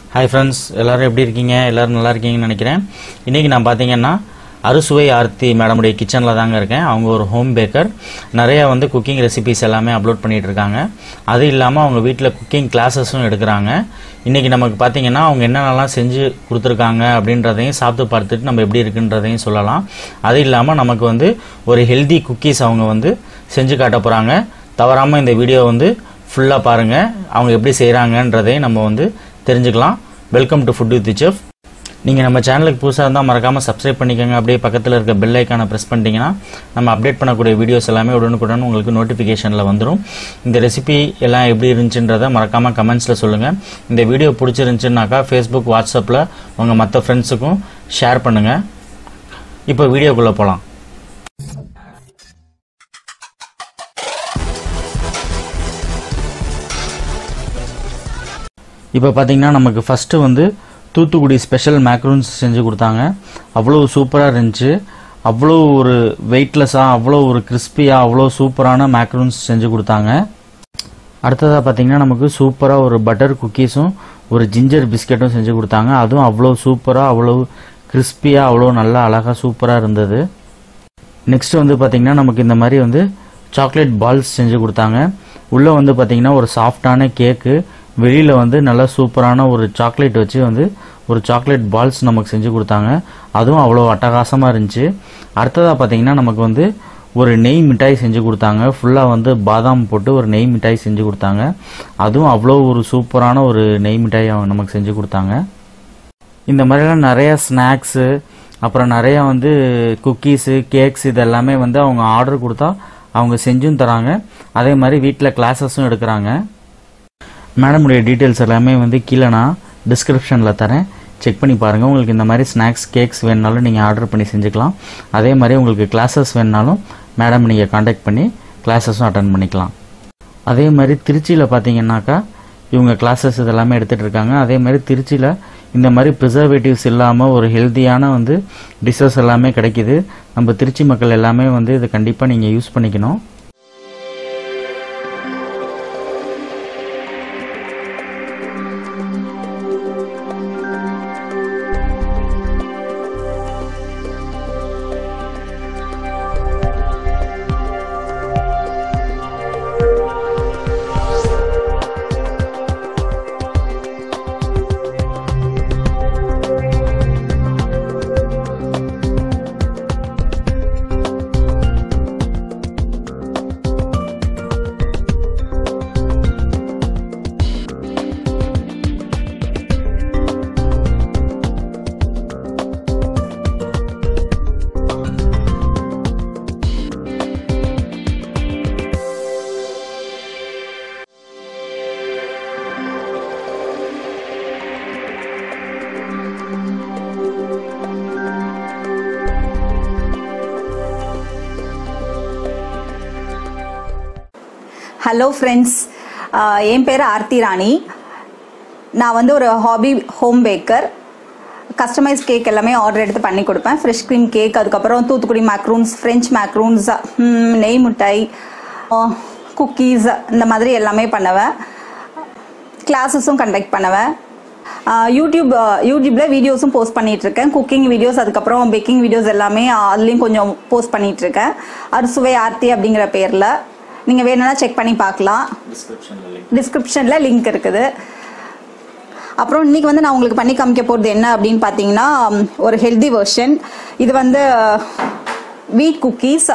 hi friends எல்லாரும் எப்படி இருக்கீங்க எல்லாரும் நல்லா இருக்கீங்கன்னு நினைக்கிறேன் இன்றைக்கி நான் பார்த்தீங்கன்னா அறுசுவை ஆர்த்தி மேடமுடைய கிச்சனில் தாங்க இருக்கேன் அவங்க ஒரு ஹோம் பேக்கர் நிறையா வந்து குக்கிங் ரெசிபிஸ் எல்லாமே அப்லோட் பண்ணிட்டு இருக்காங்க அது இல்லாமல் அவங்க வீட்டில் குக்கிங் கிளாஸஸும் எடுக்கிறாங்க இன்றைக்கி நமக்கு பார்த்தீங்கன்னா அவங்க என்னென்னலாம் செஞ்சு கொடுத்துருக்காங்க அப்படின்றதையும் சாப்பிட்டு பார்த்துட்டு நம்ம எப்படி இருக்குன்றதையும் சொல்லலாம் அது இல்லாமல் நமக்கு வந்து ஒரு ஹெல்தி குக்கீஸ் அவங்க வந்து செஞ்சு காட்ட போகிறாங்க தவறாமல் இந்த வீடியோ வந்து ஃபுல்லாக பாருங்கள் அவங்க எப்படி செய்கிறாங்கன்றதையும் நம்ம வந்து தெரிஞ்சுக்கலாம் welcome to food with chef நீங்கள் நம்ம சேனலுக்கு புதுசாக இருந்தால் மறக்காமல் சப்ஸ்கிரைப் பண்ணிக்கோங்க அப்படியே பக்கத்தில் இருக்க பெல் ஐக்கானை ப்ரெஸ் பண்ணிட்டீங்கன்னா நம்ம அப்டேட் பண்ணக்கூடிய வீடியோஸ் எல்லாமே உடனுக்குடன் உங்களுக்கு நோட்டிஃபிகேஷனில் வந்துடும் இந்த ரெசிபி எல்லாம் எப்படி இருந்துச்சுன்றதை மறக்காமல் கமெண்ட்ஸில் சொல்லுங்கள் இந்த வீடியோ பிடிச்சிருந்துச்சுன்னாக்கா ஃபேஸ்புக் வாட்ஸ்அப்பில் உங்கள் மற்ற ஃப்ரெண்ட்ஸுக்கும் ஷேர் பண்ணுங்கள் இப்போ வீடியோக்குள்ளே போகலாம் இப்போ பார்த்தீங்கன்னா நமக்கு ஃபஸ்ட்டு வந்து தூத்துக்குடி ஸ்பெஷல் மேக்ரூன்ஸ் செஞ்சு கொடுத்தாங்க அவ்வளோ சூப்பராக இருந்துச்சு அவ்வளோ ஒரு வெயிட்லெஸ்ஸாக அவ்வளோ ஒரு கிறிஸ்பியாக அவ்வளோ சூப்பரான மேக்ரூன்ஸ் செஞ்சு கொடுத்தாங்க அடுத்ததாக பார்த்தீங்கன்னா நமக்கு சூப்பராக ஒரு பட்டர் குக்கீஸும் ஒரு ஜிஞ்சர் பிஸ்கெட்டும் செஞ்சு கொடுத்தாங்க அதுவும் அவ்வளோ சூப்பராக அவ்வளோ கிறிஸ்பியாக அவ்வளோ நல்லா அழகாக சூப்பராக இருந்தது நெக்ஸ்ட் வந்து பார்த்தீங்கன்னா நமக்கு இந்த மாதிரி வந்து சாக்லேட் பால்ஸ் செஞ்சு கொடுத்தாங்க உள்ளே வந்து பார்த்தீங்கன்னா ஒரு சாஃப்டான கேக்கு வெளியில் வந்து நல்லா சூப்பரான ஒரு சாக்லேட் வச்சு வந்து ஒரு சாக்லேட் பால்ஸ் நமக்கு செஞ்சு கொடுத்தாங்க அதுவும் அவ்வளோ அட்டகாசமாக இருந்துச்சு அடுத்ததாக பார்த்தீங்கன்னா நமக்கு வந்து ஒரு நெய் மிட்டாய் செஞ்சு கொடுத்தாங்க ஃபுல்லாக வந்து பாதாம் போட்டு ஒரு நெய் மிட்டாய் செஞ்சு கொடுத்தாங்க அதுவும் அவ்வளோ ஒரு சூப்பரான ஒரு நெய் மிட்டாய் அவங்க நமக்கு செஞ்சு கொடுத்தாங்க இந்த மாதிரிலாம் நிறைய ஸ்நாக்ஸு அப்புறம் நிறைய வந்து குக்கீஸு கேக்ஸ் இது எல்லாமே வந்து அவங்க ஆர்டர் கொடுத்தா அவங்க செஞ்சும் தராங்க அதே மாதிரி வீட்டில் கிளாஸஸும் எடுக்கிறாங்க மேடமுடைய டீட்டெயில்ஸ் எல்லாமே வந்து கீழே நான் டிஸ்கிரிப்ஷனில் தரேன் செக் பண்ணி பாருங்கள் உங்களுக்கு இந்த மாதிரி ஸ்நாக்ஸ் கேக்ஸ் வேணுனாலும் நீங்கள் ஆர்டர் பண்ணி செஞ்சுக்கலாம் அதே மாதிரி உங்களுக்கு கிளாஸஸ் வேணுனாலும் மேடம் நீங்கள் காண்டாக்ட் பண்ணி கிளாஸஸும் அட்டன் பண்ணிக்கலாம் அதே மாதிரி திருச்சியில் பார்த்தீங்கன்னாக்கா இவங்க கிளாஸஸ் இதெல்லாமே எடுத்துகிட்டு இருக்காங்க அதே மாதிரி திருச்சியில் இந்த மாதிரி ப்ரிசர்வேட்டிவ்ஸ் இல்லாமல் ஒரு ஹெல்த்தியான வந்து டிஷ்ஷஸ் எல்லாமே கிடைக்கிது நம்ம திருச்சி மக்கள் எல்லாமே வந்து இதை கண்டிப்பாக நீங்கள் யூஸ் பண்ணிக்கணும் ஹலோ ஃப்ரெண்ட்ஸ் என் பேர் ஆர்த்தி ராணி நான் வந்து ஒரு hobby home baker customise cake எல்லாமே ஆர்டர் எடுத்து பண்ணி கொடுப்பேன் ஃப்ரெஷ் க்ரீம் கேக் அதுக்கப்புறம் தூத்துக்குடி மேக்ரூன்ஸ் ஃப்ரெஞ்ச் மேக்ரூன்ஸ் நெய் மிட்டாய் குக்கீஸ் இந்த மாதிரி எல்லாமே பண்ணுவேன் கிளாஸஸும் கண்டக்ட் பண்ணுவேன் யூடியூப் யூடியூப்பில் வீடியோஸும் போஸ்ட் பண்ணிட்டு இருக்கேன் குக்கிங் வீடியோஸ் அதுக்கப்புறம் பேக்கிங் வீடியோஸ் எல்லாமே அதுலேயும் கொஞ்சம் போஸ்ட் பண்ணிட்டு இருக்கேன் அறுசுவை ஆர்த்தி அப்படிங்கிற பேரில் நீங்கள் வேணும்னா செக் பண்ணி பார்க்கலாம் டிஸ்கிரிப்ஷனில் லிங்க் இருக்குது அப்புறம் இன்னைக்கு வந்து நான் உங்களுக்கு பண்ணி காமிக்க போகிறது என்ன அப்படின்னு பார்த்தீங்கன்னா ஒரு ஹெல்தி வெர்ஷன் இது வந்து வீட் குக்கீஸ்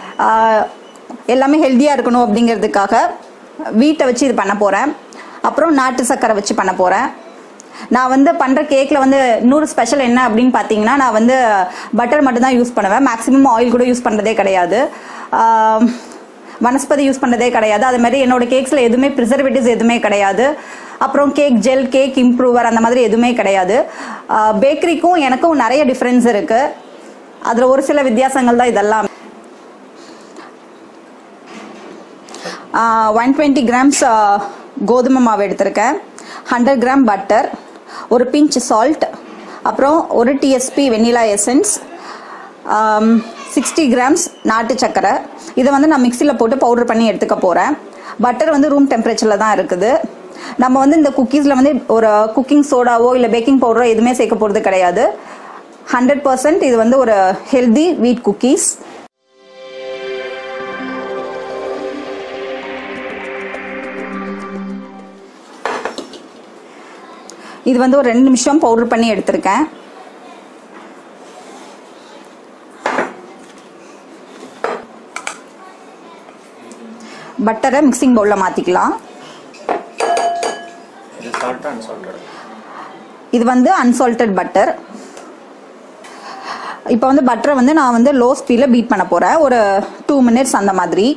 எல்லாமே ஹெல்த்தியாக இருக்கணும் அப்படிங்கிறதுக்காக வீட்டை வச்சு இது பண்ண போகிறேன் அப்புறம் நாட்டு சர்க்கரை வச்சு பண்ண போகிறேன் நான் வந்து பண்ணுற கேக்கில் வந்து இன்னொரு ஸ்பெஷல் என்ன அப்படின்னு பார்த்தீங்கன்னா நான் வந்து பட்டர் மட்டும் தான் யூஸ் பண்ணுவேன் மேக்ஸிமம் ஆயில் கூட யூஸ் பண்ணுறதே கிடையாது வனஸ்பதி யூஸ் பண்ணுறதே கிடையாது அது மாதிரி என்னோட கேக்ஸில் எதுவுமே ப்ரிசர்வேட்டிவ்ஸ் எதுவுமே கிடையாது அப்புறம் கேக் ஜெல் கேக் இம்ப்ரூவர் அந்த மாதிரி எதுவுமே கிடையாது பேக்கரிக்கும் எனக்கும் நிறைய டிஃப்ரென்ஸ் இருக்குது அதில் ஒரு சில வித்தியாசங்கள் தான் இதெல்லாம் ஒன் டுவெண்ட்டி கிராம்ஸ் கோதுமை மாவு எடுத்திருக்கேன் ஹண்ட்ரட் கிராம் பட்டர் ஒரு பிஞ்ச் சால்ட் அப்புறம் ஒரு TSP vanilla essence sixty grams நாட்டு சக்கரை இதை வந்து நான் மிக்சியில் போட்டு பவுடர் பண்ணி எடுத்துக்க போகிறேன் பட்டர் வந்து ரூம் டெம்பரேச்சரில் தான் இருக்குது நம்ம வந்து இந்த குக்கீஸில் வந்து ஒரு குக்கிங் சோடாவோ இல்லை பேக்கிங் பவுடரோ எதுவுமே சேர்க்க போகிறது கிடையாது ஹண்ட்ரட் பர்சன்ட் இது வந்து ஒரு ஹெல்தி வீட் குக்கீஸ் இது வந்து ஒரு ரெண்டு நிமிஷம் பவுடர் பண்ணி எடுத்திருக்கேன் பட்டரை மிக்சிங் பவுலில் மாற்றிக்கலாம் இது சால்ட்டா அன்சால்ட்டட் இது வந்து அன்சால்டட் பட்டர் இப்போ வந்து பட்டரை வந்து நான் வந்து லோ ஸ்பீடில் பீட் பண்ண போகிறேன் ஒரு டூ மினிட்ஸ் அந்த மாதிரி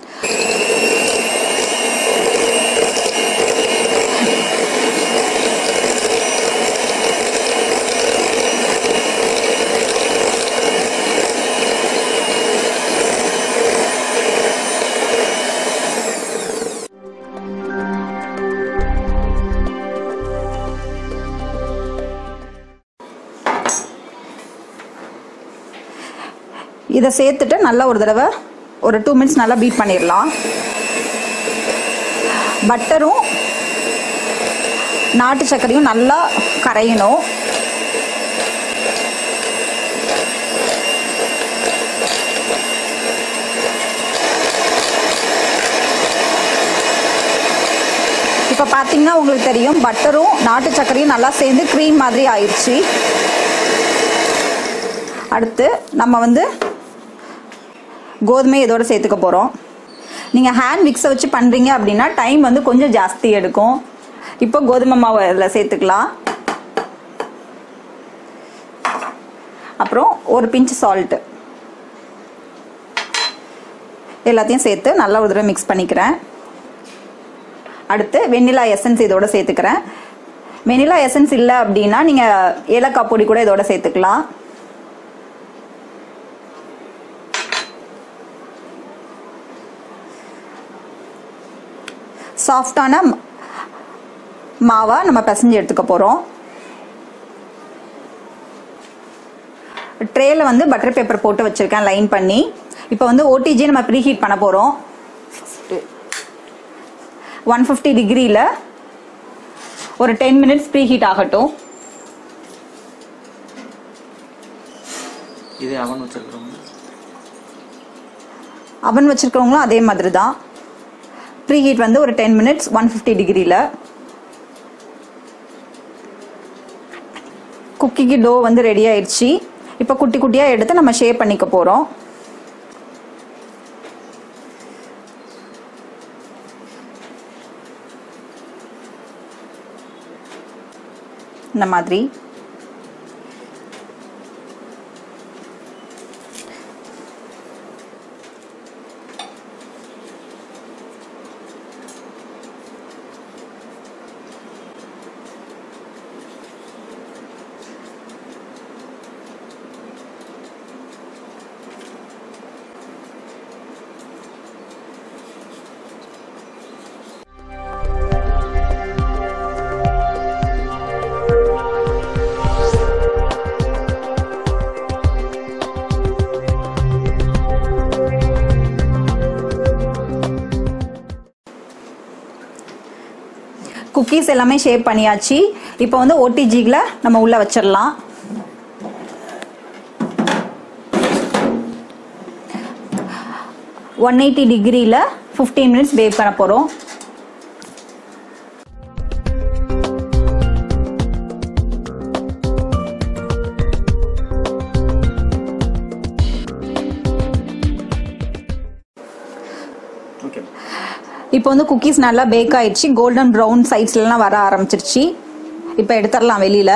இதை சேர்த்துட்டு நல்லா ஒரு தடவை ஒரு டூ மினிட்ஸ் நல்லா பீட் பண்ணிடலாம் பட்டரும் நாட்டு சர்க்கரையும் நல்லா கரையணும் இப்போ பார்த்தீங்கன்னா உங்களுக்கு தெரியும் பட்டரும் நாட்டு சர்க்கரையும் நல்லா சேர்ந்து க்ரீம் மாதிரி ஆயிடுச்சு அடுத்து நம்ம வந்து கோதுமை இதோட சேர்த்துக்க போகிறோம் நீங்கள் ஹேண்ட் மிக்ஸை வச்சு பண்ணுறீங்க அப்படின்னா டைம் வந்து கொஞ்சம் ஜாஸ்தி எடுக்கும் இப்போ கோதுமை மாவு இதில் சேர்த்துக்கலாம் அப்புறம் ஒரு பிஞ்ச் சால்ட்டு எல்லாத்தையும் சேர்த்து நல்லா ஒரு தடவை மிக்ஸ் பண்ணிக்கிறேன் அடுத்து வெண்ணிலா எசன்ஸ் இதோட சேர்த்துக்கிறேன் வெண்ணிலா எசன்ஸ் இல்லை அப்படின்னா நீங்கள் ஏலக்காய் பொடி கூட இதோட சேர்த்துக்கலாம் சாஃப்டான மாவை நம்ம பிசைஞ்சு எடுத்துக்க போகிறோம் ட்ரேயில் வந்து பட்டர் பேப்பர் போட்டு வச்சுருக்கேன் லைன் பண்ணி இப்போ வந்து ஓடிஜி நம்ம ப்ரீ ஹீட் பண்ண போகிறோம் ஒன் ஃபிஃப்டி டிகிரியில் ஒரு டென் மினிட்ஸ் ப்ரீ ஹீட் ஆகட்டும் இது அவன் வச்சிருக்கிறோம் அவன் வச்சுருக்கவங்களும் அதே மாதிரி தான் ப்ரீ ஹீட் வந்து ஒரு டென் மினிட்ஸ் ஒன் ஃபிஃப்டி டிகிரியில் குக்கிக்கு டோ வந்து ரெடி ஆயிடுச்சு இப்போ குட்டி குட்டியாக எடுத்து நம்ம ஷேப் பண்ணிக்க போகிறோம் இந்த மாதிரி குக்கீஸ் எல்லாமே ஷேப் பண்ணியாச்சு இப்போ வந்து ஓடிஜியில் நம்ம உள்ள வச்சிடலாம் ஒன் எயிட்டி டிகிரியில் ஃபிஃப்டீன் மினிட்ஸ் பேக் பண்ண போகிறோம் ஓகே இப்போ வந்து குக்கீஸ் நல்லா பேக் ஆயிடுச்சு கோல்டன் ப்ரௌன் சைட்ஸ்லாம் வர ஆரம்பிச்சிருச்சு இப்போ எடுத்துடலாம் வெளியில்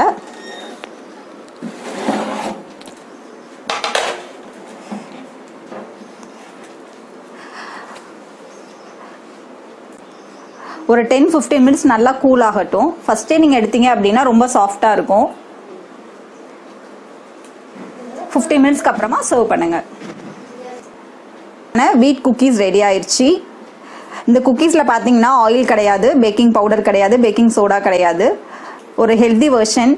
ஒரு டென் ஃபிஃப்டீன் மினிட்ஸ் நல்லா கூல் ஆகட்டும் ஃபஸ்ட்டே நீங்கள் எடுத்தீங்க அப்படின்னா ரொம்ப சாஃப்டாக இருக்கும் ஃபிஃப்டீன் மினிட்ஸ்க்கு அப்புறமா சர்வ் பண்ணுங்கள் வீட் குக்கீஸ் ரெடி ஆயிடுச்சு இந்த குக்கீஸில் பார்த்தீங்கன்னா ஆயில் கிடையாது பேக்கிங் பவுடர் கிடையாது பேக்கிங் சோடா கிடையாது ஒரு ஹெல்தி வெர்ஷன்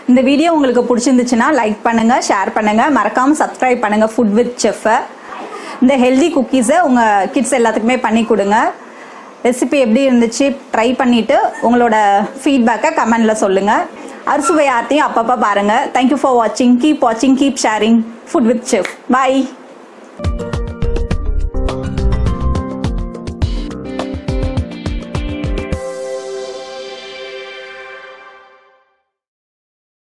இந்த வீடியோ உங்களுக்கு பிடிச்சிருந்துச்சுன்னா லைக் பண்ணுங்க ஷேர் பண்ணுங்க மறக்காம சப்ஸ்கிரைப் பண்ணுங்க ஃபுட் வித் செஃப்பை இந்த ஹெல்தி குக்கீஸை உங்கள் கிட்ஸ் எல்லாத்துக்குமே பண்ணி கொடுங்க ரெசிபி எப்படி இருந்துச்சு ட்ரை பண்ணிட்டு உங்களோட ஃபீட்பேக்கை கமெண்ட்ல சொல்லுங்க அறுசுவை ஆர்த்தியும் அப்பப்போ பாருங்க தேங்க்யூ ஃபார் வாட்சிங் கீப் வாட்சிங் keep sharing food with chef bye